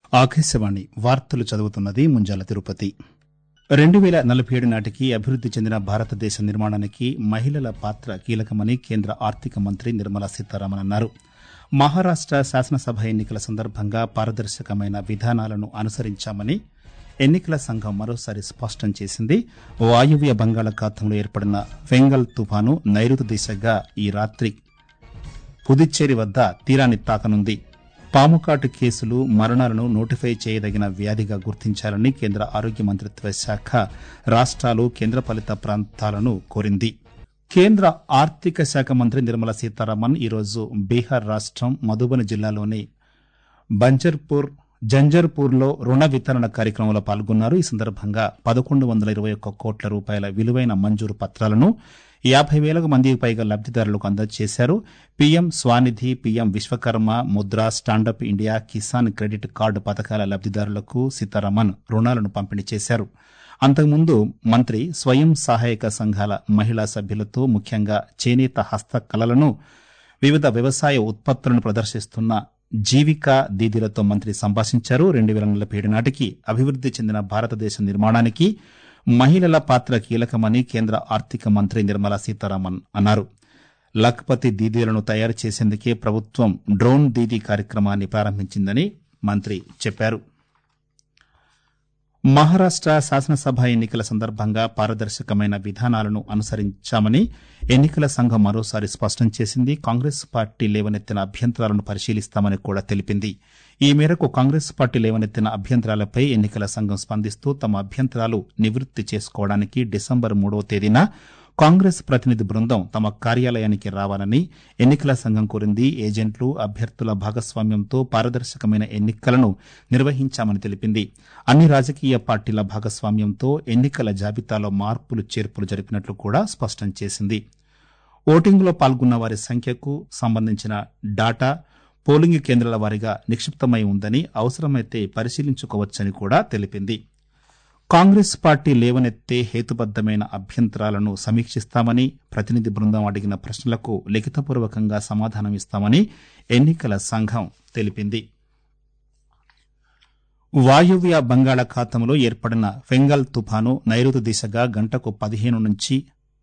ఆకాశవాణి వార్తలు చదువుతున్నది ముంజాల తిరుపతి రెండు వేల నలభై ఏడు నాటికి అభివృద్ది చెందిన భారతదేశ నిర్మాణానికి మహిళల పాత్ర కీలకమని కేంద్ర ఆర్థిక మంత్రి నిర్మలా సీతారామన్ అన్నారు మహారాష్ట శాసనసభ ఎన్నికల సందర్భంగా పారదర్శకమైన విధానాలను అనుసరించామని ఎన్నికల సంఘం మరోసారి స్పష్టం చేసింది వాయువ్య బంగాళాఖాతంలో ఏర్పడిన ఫెంగల్ తుఫాను నైరుతి దిశగా ఈ రాత్రి పుదుచ్చేరి వద్ద తీరాన్ని తాకనుంది పాముకాటు కేసులు మరణాలను నోటిఫై చేయదగిన వ్యాధిగా గుర్తించాలని కేంద్ర ఆరోగ్య మంత్రిత్వ శాఖ రాష్ట్రాలు కేంద్రపాలిత ప్రాంతాలను కోరింది కేంద్ర ఆర్థిక శాఖ మంత్రి నిర్మలా సీతారామన్ ఈరోజు బీహార్ రాష్టం మధుబని జిల్లాలోని బంజర్పూర్ జంజర్పూర్లో రుణ వితరణ కార్యక్రమంలో పాల్గొన్నారు ఈ సందర్భంగా పదకొండు వందల ఇరవై ఒక్క కోట్ల రూపాయల విలువైన మంజూరు పత్రాలను యాభై వేలకు మందికి పైగా లబ్దిదారులకు అందజేశారు PM SVANidhi PM Vishwakarma Mudra stand up India Kisan credit card పథకాల లబ్దిదారులకు సీతారామన్ రుణాలను పంపిణీ చేశారు అంతకుముందు మంత్రి స్వయం సహాయక సంఘాల మహిళా సభ్యులతో ముఖ్యంగా చేనేత హస్తకళలను వివిధ వ్యవసాయ ఉత్పత్తులను ప్రదర్శిస్తున్న జీవికా దీదీలతో మంత్రి సంభాషించారు రెండు వేల నలభై ఏడు నాటికి అభివృద్ది చెందిన భారతదేశ నిర్మాణానికి మహిళల పాత్ర కీలకమని కేంద్ర ఆర్థిక మంత్రి నిర్మలా సీతారామన్ అన్నారు లఖ్పతి దీదీలను తయారు చేసేందుకే ప్రభుత్వం డ్రోన్ దీదీ కార్యక్రమాన్ని ప్రారంభించిందని మంత్రి చెప్పారు మహారాష్ట శాసనసభ ఎన్నికల సందర్భంగా పారదర్శకమైన విధానాలను అనుసరించామని ఎన్నికల సంఘం మరోసారి స్పష్టం చేసింది కాంగ్రెస్ పార్టీ లేవనెత్తిన అభ్యంతరాలను పరిశీలిస్తామని కూడా తెలిపింది ఈ మేరకు కాంగ్రెస్ పార్టీ లేవనెత్తిన అభ్యంతరాలపై ఎన్నికల సంఘం స్పందిస్తూ తమ అభ్యంతరాలు నివృత్తి చేసుకోవడానికి డిసెంబర్ మూడవ తేదీన కాంగ్రెస్ ప్రతినిధి బృందం తమ కార్యాలయానికి రావాలని ఎన్నికల సంఘం కోరింది ఏజెంట్లు అభ్యర్థుల భాగస్వామ్యంతో పారదర్శకమైన ఎన్నికలను నిర్వహించామని తెలిపింది అన్ని రాజకీయ పార్టీల భాగస్వామ్యంతో ఎన్నికల జాబితాలో మార్పులు చేర్పులు జరిపినట్లు కూడా స్పష్టం చేసింది ఓటింగ్లో పాల్గొన్న వారి సంఖ్యకు సంబంధించిన డాటా పోలింగ్ కేంద్రాల వారీగా నిక్షిప్తమై ఉందని అవసరమైతే పరిశీలించుకోవచ్చని కూడా తెలిపింది కాంగ్రెస్ పార్టీ లేవనెత్తే హేతుబద్దమైన అభ్యంతరాలను సమీక్షిస్తామని ప్రతినిధి బృందం అడిగిన ప్రశ్నలకు లిఖితపూర్వకంగా సమాధానమిస్తామని ఎన్నికల సంఘం తెలిపింది వాయువ్య బంగాళాఖాతంలో ఏర్పడిన ఫెంగల్ తుఫాను నైరుతి దిశగా గంటకు పదిహేను నుంచి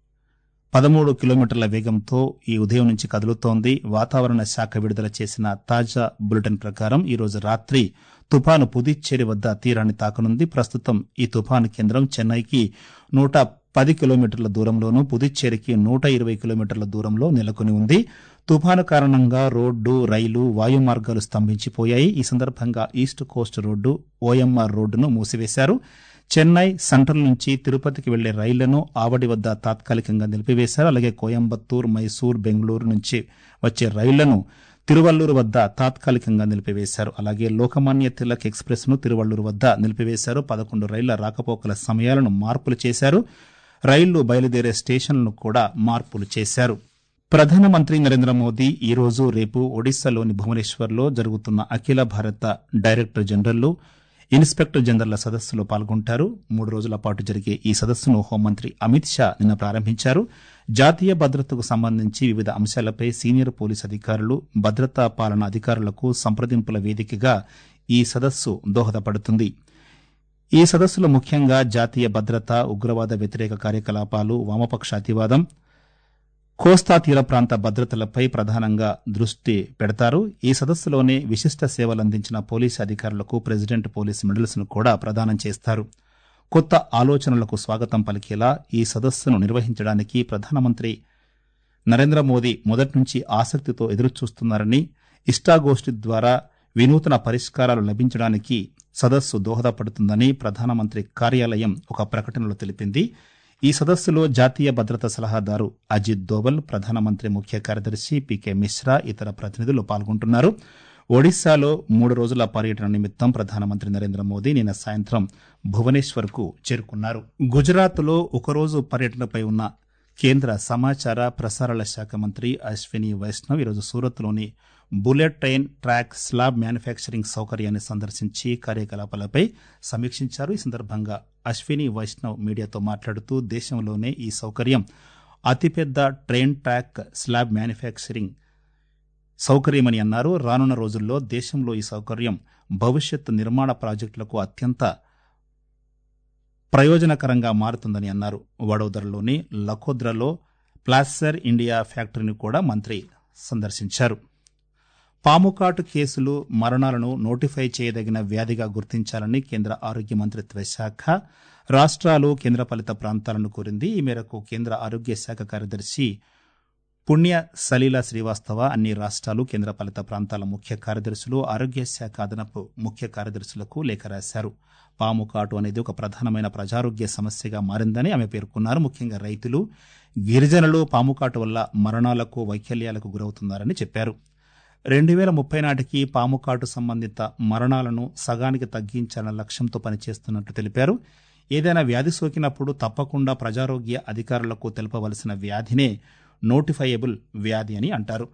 పదమూడు కిలోమీటర్ల వేగంతో ఈ ఉదయం నుంచి కదులుతోంది వాతావరణ శాఖ విడుదల చేసిన తాజా బులెటిన్ ప్రకారం ఈరోజు రాత్రి తుపాను పుదుచ్చేరి వద్ద తీరాన్ని తాకనుంది ప్రస్తుతం ఈ తుపాను కేంద్రం చెన్నైకి నూట పది కిలోమీటర్ల దూరంలోనూ పుదుచ్చేరికి నూట ఇరవై కిలోమీటర్ల దూరంలో నెలకొని ఉంది తుపాను కారణంగా రోడ్డు రైలు వాయు మార్గాలు స్తంభించిపోయాయి ఈ సందర్భంగా ఈస్ట్ కోస్ట్ రోడ్డు ఓఎంఆర్ రోడ్డును మూసివేశారు చెన్నై సెంట్రల్ నుంచి తిరుపతికి వెళ్లే రైళ్లను ఆవడి వద్ద తాత్కాలికంగా నిలిపివేశారు అలాగే కోయంబత్తూర్ మైసూర్ బెంగళూరు నుంచి వచ్చే రైళ్లను తిరువల్లూరు వద్ద తాత్కాలికంగా నిలిపివేశారు అలాగే లోకమాన్య తిలక్ ఎక్స్ప్రెస్ ను తిరువల్లూరు వద్ద నిలిపివేశారు పదకొండు రైళ్ల రాకపోకల సమయాలను మార్పులు చేశారు రైళ్లు బయలుదేరే స్టేషన్లను కూడా మార్పులు చేశారు ప్రధానమంత్రి నరేంద్ర మోదీ ఈ రోజు రేపు ఒడిశాలోని భువనేశ్వర్లో జరుగుతున్న అఖిల భారత డైరెక్టర్ జనరల్ ఇన్స్పెక్టర్ జనరల్ల సదస్సులో పాల్గొంటారు మూడు రోజుల పాటు జరిగే ఈ సదస్సును హోంమంత్రి అమిత్ షా నిన్న ప్రారంభించారు జాతీయ భద్రతకు సంబంధించి వివిధ అంశాలపై సీనియర్ పోలీస్ అధికారులు భద్రతా పాలన అధికారులకు సంప్రదింపుల వేదికగా ఈ సదస్సు దోహదపడుతుంది ఈ సదస్సులో ముఖ్యంగా జాతీయ భద్రత ఉగ్రవాద వ్యతిరేక కార్యకలాపాలు వామపక్ష అతివాదం కోస్తా తీర ప్రాంత భద్రతలపై ప్రధానంగా దృష్టి పెడతారు ఈ సదస్సులోనే విశిష్ట సేవలందించిన పోలీసు అధికారులకు ప్రెసిడెంట్ పోలీస్ మెడల్స్ ను కూడా ప్రదానం చేస్తారు కొత్త ఆలోచనలకు స్వాగతం పలికేలా ఈ సదస్సును నిర్వహించడానికి ప్రధానమంత్రి నరేంద్ర మోదీ మొదటి నుంచి ఆసక్తితో ఎదురుచూస్తున్నారని ఇష్టాగోష్ఠి ద్వారా వినూతన పరిష్కారాలు లభించడానికి సదస్సు దోహదపడుతుందని ప్రధానమంత్రి కార్యాలయం ఒక ప్రకటనలో తెలిపింది ఈ సదస్సులో జాతీయ భద్రతా సలహాదారు అజిత్ దోవల్ ప్రధానమంత్రి ముఖ్య కార్యదర్శి పీకే మిశ్రా ఇతర ప్రతినిధులు పాల్గొంటున్నారు ఒడిశాలో మూడు రోజుల పర్యటన నిమిత్తం ప్రధానమంత్రి నరేంద్ర మోదీ నిన్న సాయంత్రం భువనేశ్వర్ కు చేరుకున్నారు గుజరాత్లో ఒకరోజు పర్యటనపై ఉన్న కేంద్ర సమాచార ప్రసారాల శాఖ మంత్రి అశ్విని వైష్ణవ్ ఈరోజు సూరత్లోని bullet train track slab manufacturing సౌకర్యాన్ని సందర్శించి కార్యకలాపాలపై సమీక్షించారు ఈ సందర్భంగా అశ్విని వైష్ణవ్ మీడియాతో మాట్లాడుతూ దేశంలోనే ఈ సౌకర్యం అతిపెద్ద ట్రైన్ ట్రాక్ స్లాబ్ మ్యానుఫ్యాక్చరింగ్ సౌకర్యమని అన్నారు రానున్న రోజుల్లో దేశంలో ఈ సౌకర్యం భవిష్యత్ నిర్మాణ ప్రాజెక్టులకు అత్యంత ప్రయోజనకరంగా మారుతుందని అన్నారు వడోదరలోని లఖోద్రాలో ప్లాస్సర్ ఇండియా ఫ్యాక్టరీని కూడా మంత్రి సందర్శించారు పాముకాటు కేసులు మరణాలను నోటిఫై చేయదగిన వ్యాధిగా గుర్తించాలని కేంద్ర ఆరోగ్య మంత్రిత్వ శాఖ రాష్ట్రాలు కేంద్రపాలిత ప్రాంతాలను కోరింది ఈ మేరకు కేంద్ర ఆరోగ్య శాఖ కార్యదర్శి పుణ్య సలీల శ్రీవాస్తవ అన్ని రాష్ట్రాలు కేంద్రపాలిత ప్రాంతాల ముఖ్య కార్యదర్శులు ఆరోగ్య శాఖ అదనపు ముఖ్య కార్యదర్శులకు లేఖ రాశారు పాము కాటు అనేది ఒక ప్రధానమైన ప్రజారోగ్య సమస్యగా మారిందని ఆమె పేర్కొన్నారు ముఖ్యంగా రైతులు గిరిజనులు పాము కాటు వల్ల మరణాలకు వైకల్యాలకు గురవుతున్నారని చెప్పారు రెండు వేల ముప్పై నాటికి పాము కాటు సంబంధిత మరణాలను సగానికి తగ్గించాలన్న లక్ష్యంతో పనిచేస్తున్నట్లు తెలిపారు ఏదైనా వ్యాధి సోకినప్పుడు తప్పకుండా ప్రజారోగ్య అధికారులకు తెలపవలసిన వ్యాధినే నోటిఫైయబుల్ వ్యాధి అని అంటారు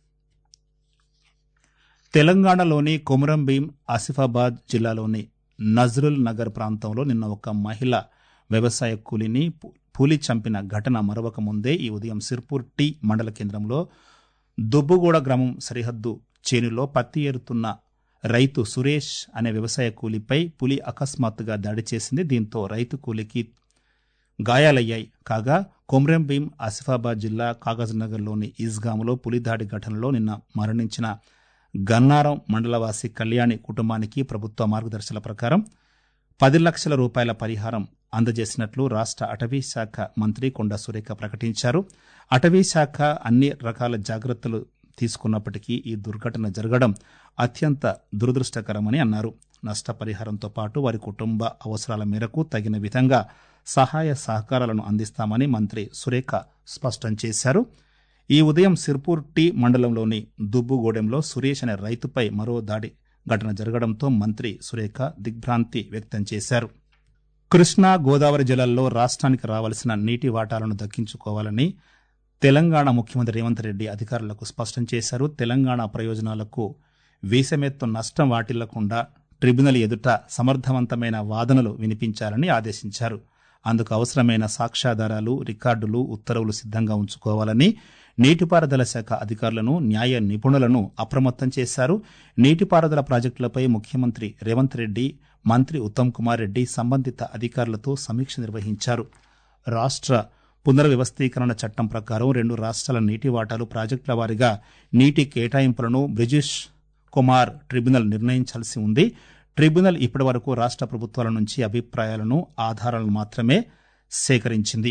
తెలంగాణలోని కొమురంభీం ఆసిఫాబాద్ జిల్లాలోని నజ్రుల్ నగర్ ప్రాంతంలో నిన్న ఒక మహిళ వ్యవసాయ కూలీని పూలి చంపిన ఘటన మరవక ముందే ఈ ఉదయం సిర్పూర్ టీ మండల కేంద్రంలో దుబ్బుగూడ గ్రామం సరిహద్దు చేనులో పత్తి ఏరుతున్న రైతు సురేష్ అనే వ్యవసాయ కూలీపై పులి అకస్మాత్తుగా దాడి చేసింది దీంతో రైతు కూలీకి గాయాలయ్యాయి కాగా కొమ్రెంభీం ఆసిఫాబాద్ జిల్లా కాగజ్నగర్లోని ఈజ్గాములో పులి దాడి ఘటనలో నిన్న మరణించిన గన్నారం మండలవాసి కళ్యాణి కుటుంబానికి ప్రభుత్వ మార్గదర్శకాల ప్రకారం పది లక్షల రూపాయల పరిహారం అందజేసినట్లు రాష్ట్ర అటవీ శాఖ మంత్రి కొండ సురేఖ ప్రకటించారు అటవీ శాఖ అన్ని రకాల జాగ్రత్తలు తీసుకున్నప్పటికీ ఈ దుర్ఘటన జరగడం అత్యంత దురదృష్టకరమని అన్నారు నష్టపరిహారంతో పాటు వారి కుటుంబ అవసరాల మేరకు తగిన విధంగా సహాయ సహకారాలను అందిస్తామని మంత్రి సురేఖ స్పష్టం చేశారు ఈ ఉదయం సిర్పూర్ టీ మండలంలోని దుబ్బుగూడెంలో సురేష్ అనే రైతుపై మరో దాడి ఘటన జరగడంతో మంత్రి సురేఖ దిగ్భ్రాంతి వ్యక్తం చేశారు కృష్ణా గోదావరి జిల్లాల్లో రాష్ట్రానికి రావాల్సిన నీటి వాటాలను దక్కించుకోవాలని తెలంగాణ ముఖ్యమంత్రి రేవంత్ రెడ్డి అధికారులకు స్పష్టం చేశారు తెలంగాణ ప్రయోజనాలకు వీసమెత్తు నష్టం వాటిల్లకుండా ట్రిబ్యునల్ ఎదుట సమర్థవంతమైన వాదనలు వినిపించాలని ఆదేశించారు అందుకు అవసరమైన సాక్ష్యాధారాలు రికార్డులు ఉత్తర్వులు సిద్ధంగా ఉంచుకోవాలని నీటిపారుదల శాఖ అధికారులను న్యాయ నిపుణులను అప్రమత్తం చేశారు నీటిపారుదల ప్రాజెక్టులపై ముఖ్యమంత్రి రేవంత్ రెడ్డి మంత్రి ఉత్తమ్ కుమార్ రెడ్డి సంబంధిత అధికారులతో సమీక్ష నిర్వహించారు రాష్ట్ర పునర్వ్యవస్థీకరణ చట్టం ప్రకారం రెండు రాష్ట్రాల నీటి వాటాలు ప్రాజెక్టుల వారీగా నీటి కేటాయింపులను బ్రిజేష్ కుమార్ ట్రిబ్యునల్ నిర్ణయించాల్సి ఉంది ట్రిబ్యునల్ ఇప్పటి వరకు రాష్ట్ర ప్రభుత్వాల నుంచి అభిప్రాయాలను ఆధారాలను మాత్రమే సేకరించింది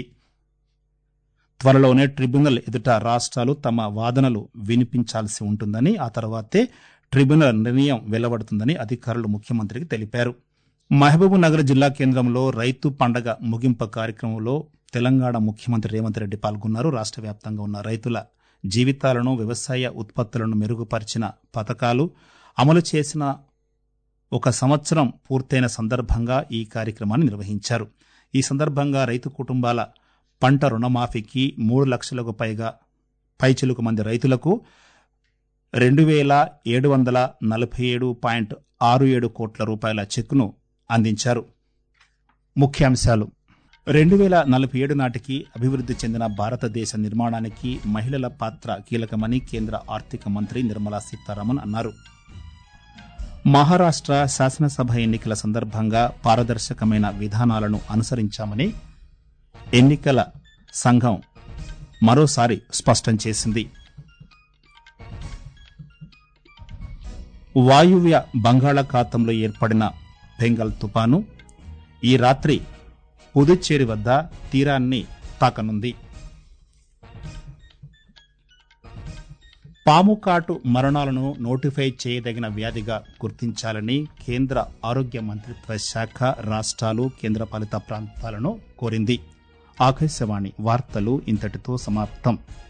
త్వరలోనే ట్రిబ్యునల్ ఎదుట రాష్ట్రాలు తమ వాదనలు వినిపించాల్సి ఉంటుందని ఆ తర్వాతే ట్రిబ్యునల్ నిర్ణయం వెలువడుతుందని అధికారులు ముఖ్యమంత్రికి తెలిపారు మహబూబ్ నగర్ జిల్లా కేంద్రంలో రైతు పండగ ముగింపు కార్యక్రమంలో తెలంగాణ ముఖ్యమంత్రి రేవంత్ రెడ్డి పాల్గొన్నారు రాష్ట్ర వ్యాప్తంగా ఉన్న రైతుల జీవితాలను వ్యవసాయ ఉత్పత్తులను మెరుగుపరిచిన పథకాలు అమలు చేసిన ఒక సంవత్సరం పూర్తయిన సందర్భంగా ఈ కార్యక్రమాన్ని నిర్వహించారు ఈ సందర్భంగా రైతు కుటుంబాల పంట రుణమాఫీకి మూడు లక్షలకు పైగా పైచిలుకు మంది రైతులకు రెండు వేల ఏడు వందల నలభై ఏడు పాయింట్ ఆరు ఏడు కోట్ల రూపాయల చెక్కును అందించారు ముఖ్యాంశాలు రెండు వేల నలభై ఏడు నాటికి అభివృద్ధి చెందిన భారతదేశ నిర్మాణానికి మహిళల పాత్ర కీలకమని కేంద్ర ఆర్థిక మంత్రి నిర్మలా సీతారామన్ అన్నారు మహారాష్ట్ర శాసనసభ ఎన్నికల సందర్భంగా పారదర్శకమైన విధానాలను అనుసరించామని ఎన్నికల సంఘం మరోసారి స్పష్టం చేసింది వాయువ్య బంగాళాఖాతంలో ఏర్పడిన బెంగాల్ తుపాను ఈ రాత్రి పుదుచ్చేరి వద్ద తీరాన్ని తాకనుంది పాముకాటు మరణాలను నోటిఫై చేయదగిన వ్యాధిగా గుర్తించాలని కేంద్ర ఆరోగ్య మంత్రిత్వ శాఖ రాష్ట్రాలు కేంద్రపాలిత ప్రాంతాలను కోరింది ఆకాశవాణి వార్తలు ఇంతటితో సమాప్తం